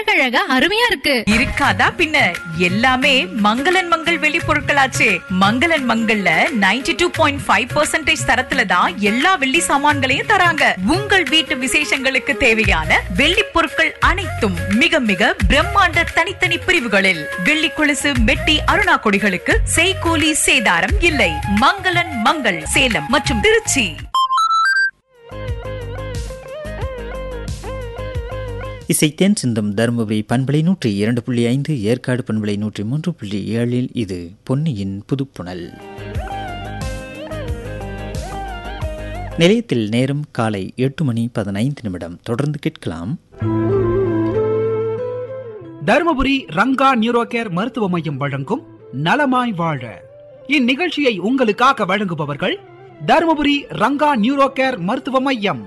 அழகழகா அருமையா இருக்கு இருக்காதா பின்ன எல்லாமே மங்களன் மங்கள் வெளி பொருட்களாச்சே மங்களன் மங்கள்ல 92.5% டூ பாயிண்ட் ஃபைவ் தரத்துல தான் எல்லா வெள்ளி சாமான்களையும் தராங்க உங்கள் வீட்டு விசேஷங்களுக்கு தேவையான வெள்ளி பொருட்கள் அனைத்தும் மிக மிக பிரம்மாண்ட தனித்தனி பிரிவுகளில் வெள்ளி கொலுசு மெட்டி அருணா கொடிகளுக்கு செய்கூலி சேதாரம் இல்லை மங்களன் மங்கள் சேலம் மற்றும் திருச்சி இசைத்தேன் சிந்தும் தருமபுரி பண்பலை நூற்றி இரண்டு புள்ளி ஐந்து ஏற்காடு பண்பலை நூற்றி மூன்று புள்ளி ஏழில் இது பொன்னியின் புதுப்புணல் நிலையத்தில் நேரம் காலை எட்டு மணி பதினைந்து நிமிடம் தொடர்ந்து கேட்கலாம் தருமபுரி ரங்கா நியூரோ கேர் மருத்துவ மையம் வழங்கும் நலமாய் வாழ இந்நிகழ்ச்சியை உங்களுக்காக வழங்குபவர்கள் தருமபுரி ரங்கா நியூரோ கேர் மருத்துவ மையம்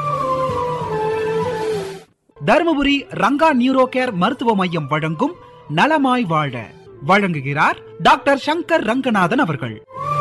தருமபுரி ரங்கா நியூரோ கேர் மருத்துவ மையம் வழங்கும் நலமாய் வாழ வழங்குகிறார் டாக்டர் சங்கர் ரங்கநாதன் அவர்கள்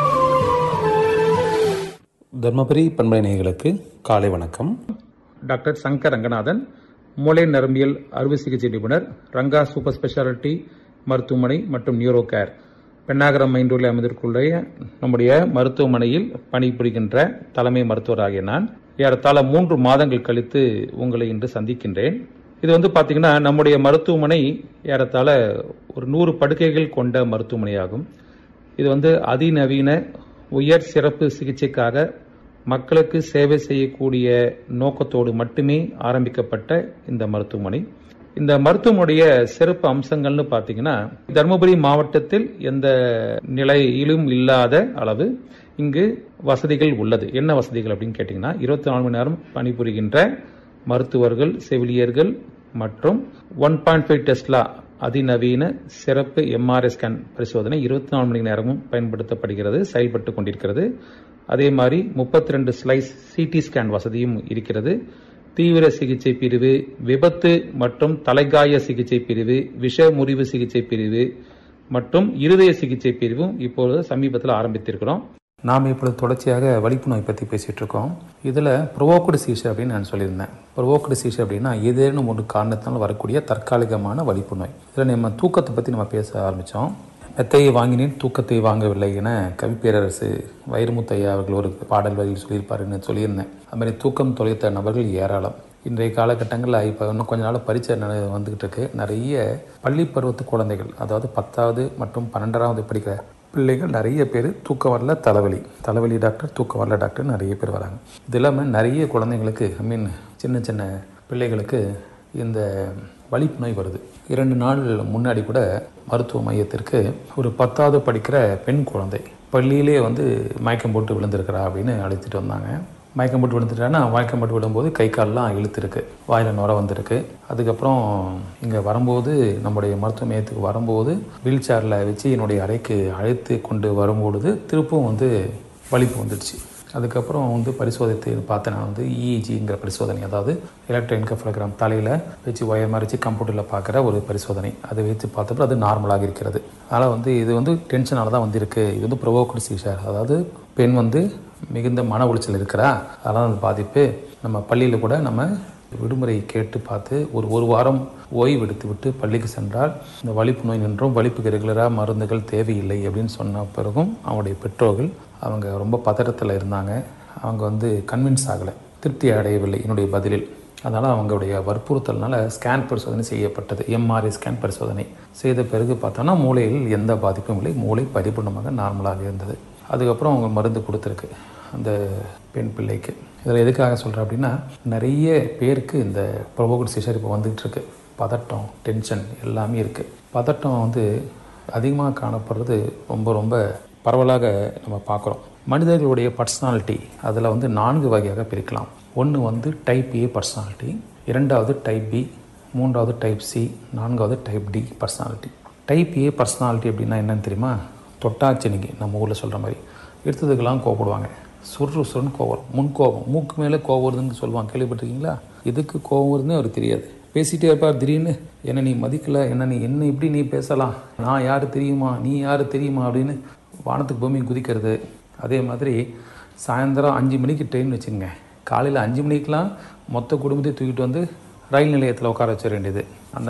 தர்மபுரி பண்பலை நேயர்களுக்கு காலை வணக்கம் டாக்டர் சங்கர் ரங்கநாதன் மூளை நரம்பியல் அறுவை சிகிச்சை நிபுணர் ரங்கா சூப்பர் ஸ்பெஷாலிட்டி மருத்துவமனை மற்றும் நியூரோ கேர் பெண்ணாகரம் மைண்டூரில் அமைந்திருக்குள்ள நம்முடைய மருத்துவமனையில் பணிபுரிகின்ற தலைமை மருத்துவராகிய நான் ஏறத்தாழ மூன்று மாதங்கள் கழித்து உங்களை இன்று சந்திக்கின்றேன் இது வந்து பார்த்தீங்கன்னா நம்முடைய மருத்துவமனை ஏறத்தாழ ஒரு நூறு படுக்கைகள் கொண்ட மருத்துவமனையாகும் இது வந்து அதிநவீன உயர் சிறப்பு சிகிச்சைக்காக மக்களுக்கு சேவை செய்யக்கூடிய நோக்கத்தோடு மட்டுமே ஆரம்பிக்கப்பட்ட இந்த மருத்துவமனை இந்த மருத்துவமனைய சிறப்பு அம்சங்கள்னு பார்த்தீங்கன்னா தருமபுரி மாவட்டத்தில் எந்த நிலையிலும் இல்லாத அளவு இங்கு வசதிகள் உள்ளது என்ன வசதிகள் அப்படின்னு கேட்டிங்கன்னா இருபத்தி நாலு மணி நேரம் பணிபுரிகின்ற மருத்துவர்கள் செவிலியர்கள் மற்றும் ஒன் பாயிண்ட் ஃபைவ் டெஸ்லா அதிநவீன சிறப்பு எம்ஆர்ஐ ஸ்கேன் பரிசோதனை இருபத்தி நாலு மணி நேரமும் பயன்படுத்தப்படுகிறது செயல்பட்டு கொண்டிருக்கிறது அதே மாதிரி முப்பத்தி ரெண்டு ஸ்லைஸ் சிடி ஸ்கேன் வசதியும் இருக்கிறது தீவிர சிகிச்சை பிரிவு விபத்து மற்றும் தலைகாய சிகிச்சை பிரிவு விஷ முறிவு சிகிச்சை பிரிவு மற்றும் இருதய சிகிச்சை பிரிவும் இப்பொழுது சமீபத்தில் ஆரம்பித்திருக்கிறோம் நாம் இப்பொழுது தொடர்ச்சியாக வலிப்பு நோய் பற்றி பேசிகிட்டு இருக்கோம் இதில் ப்ரொவோக்கடு சீஷை அப்படின்னு நான் சொல்லியிருந்தேன் ப்ரொவோக்கடு சீஷை அப்படின்னா ஏதேனும் ஒரு காரணத்தினால் வரக்கூடிய தற்காலிகமான வலிப்பு நோய் இதில் நம்ம தூக்கத்தை பற்றி நம்ம பேச ஆரம்பித்தோம் மெத்தையை வாங்கினேன் தூக்கத்தை வாங்கவில்லை என கவிப்பேரரசு வைரமுத்தையா அவர்கள் ஒரு பாடல் வரியில் சொல்லியிருப்பாருன்னு சொல்லியிருந்தேன் அது மாதிரி தூக்கம் தொலைத்த நபர்கள் ஏராளம் இன்றைய காலகட்டங்களில் இப்போ இன்னும் கொஞ்ச நாள் பரீட்சை நட- வந்துகிட்டு இருக்கு நிறைய பள்ளி பருவத்து குழந்தைகள் அதாவது பத்தாவது மற்றும் பன்னெண்டாவது படிக்கிற பிள்ளைகள் நிறைய பேர் தூக்கம் வரல தலைவலி தலைவலி டாக்டர் தூக்கம் வரல டாக்டர் நிறைய பேர் வராங்க இது இல்லாமல் நிறைய குழந்தைங்களுக்கு ஐ மீன் சின்ன சின்ன பிள்ளைகளுக்கு இந்த வலிப்பு நோய் வருது இரண்டு நாள் முன்னாடி கூட மருத்துவ மையத்திற்கு ஒரு பத்தாவது படிக்கிற பெண் குழந்தை பள்ளியிலே வந்து மயக்கம் போட்டு விழுந்திருக்கிறா அப்படின்னு அழைத்துட்டு வந்தாங்க மயக்கம் போட்டு விழுந்துட்டான்னா மயக்கம் போட்டு விடும்போது கை கால்லாம் இழுத்துருக்கு வாயில் நுர வந்திருக்கு அதுக்கப்புறம் இங்கே வரும்போது நம்முடைய மருத்துவ மையத்துக்கு வரும்போது வீல் சேரில் வச்சு என்னுடைய அறைக்கு அழைத்து கொண்டு வரும்பொழுது திருப்பும் வந்து வலிப்பு வந்துடுச்சு அதுக்கப்புறம் வந்து பரிசோதித்து பார்த்தேன் நான் வந்து இஇஜிங்கிற பரிசோதனை அதாவது எலக்ட்ரோ என்கஃபலோகிராம் தலையில் வச்சு ஒயர் மாதிரி வச்சு கம்ப்யூட்டரில் பார்க்குற ஒரு பரிசோதனை அதை வச்சு பார்த்தப்போ அது நார்மலாக இருக்கிறது அதனால் வந்து இது வந்து டென்ஷனால தான் வந்திருக்கு இது வந்து ப்ரொவோக்கடு சீஷர் அதாவது பெண் வந்து மிகுந்த மன உளைச்சல் இருக்கிறா அதனால் அந்த பாதிப்பு நம்ம பள்ளியில் கூட நம்ம விடுமுறை கேட்டு பார்த்து ஒரு ஒரு வாரம் ஓய்வு எடுத்து விட்டு பள்ளிக்கு சென்றால் இந்த வலிப்பு நோய் நின்றும் வலிப்புக்கு ரெகுலராக மருந்துகள் தேவையில்லை அப்படின்னு சொன்ன பிறகும் அவங்களுடைய பெற்றோர்கள் அவங்க ரொம்ப பதட்டத்தில் இருந்தாங்க அவங்க வந்து கன்வின்ஸ் ஆகலை திருப்தி அடையவில்லை என்னுடைய பதிலில் அதனால் அவங்களுடைய வற்புறுத்தல்னால ஸ்கேன் பரிசோதனை செய்யப்பட்டது எம்ஆர்ஐ ஸ்கேன் பரிசோதனை செய்த பிறகு பார்த்தோன்னா மூளையில் எந்த பாதிப்பும் இல்லை மூளை பரிபூர்ணமாக நார்மலாக இருந்தது அதுக்கப்புறம் அவங்க மருந்து கொடுத்துருக்கு அந்த பெண் பிள்ளைக்கு இதில் எதுக்காக சொல்கிறேன் அப்படின்னா நிறைய பேருக்கு இந்த ப்ரொவோகட் சிஷர் இப்போ வந்துகிட்டு இருக்கு பதட்டம் டென்ஷன் எல்லாமே இருக்குது பதட்டம் வந்து அதிகமாக காணப்படுறது ரொம்ப ரொம்ப பரவலாக நம்ம பார்க்குறோம் மனிதர்களுடைய பர்சனாலிட்டி அதில் வந்து நான்கு வகையாக பிரிக்கலாம் ஒன்று வந்து டைப் ஏ பர்சனாலிட்டி இரண்டாவது டைப் பி மூன்றாவது டைப் சி நான்காவது type D personality type A personality அப்படின்னா என்னன்னு தெரியுமா தொட்டாச்சினிக்கு நம்ம ஊரில் சொல்கிற மாதிரி எடுத்ததுக்கெல்லாம் கோவப்படுவாங்க சுரு சுருன்னு கோவம் முன் கோபம் மூக்கு மேலே கோவம் வருதுன்னு சொல்லுவாங்க கேள்விப்பட்டிருக்கீங்களா எதுக்கு கோவம் வருதுன்னு அவருக்கு தெரியாது பேசிட்டே இருப்பார் திடீர்னு என்ன நீ மதிக்கல என்ன நீ என்ன இப்படி நீ பேசலாம் நான் யார் தெரியுமா நீ யார் தெரியுமா அப்படின்னு வானத்துக்கு பூமி குதிக்கிறது அதே மாதிரி சாயந்தரம் அஞ்சு மணிக்கு ட்ரெயின் வச்சுங்க காலையில் அஞ்சு மணிக்கெலாம் மொத்த குடும்பத்தையும் தூக்கிட்டு வந்து ரயில் நிலையத்தில் உட்கார வச்சிட வேண்டியது அந்த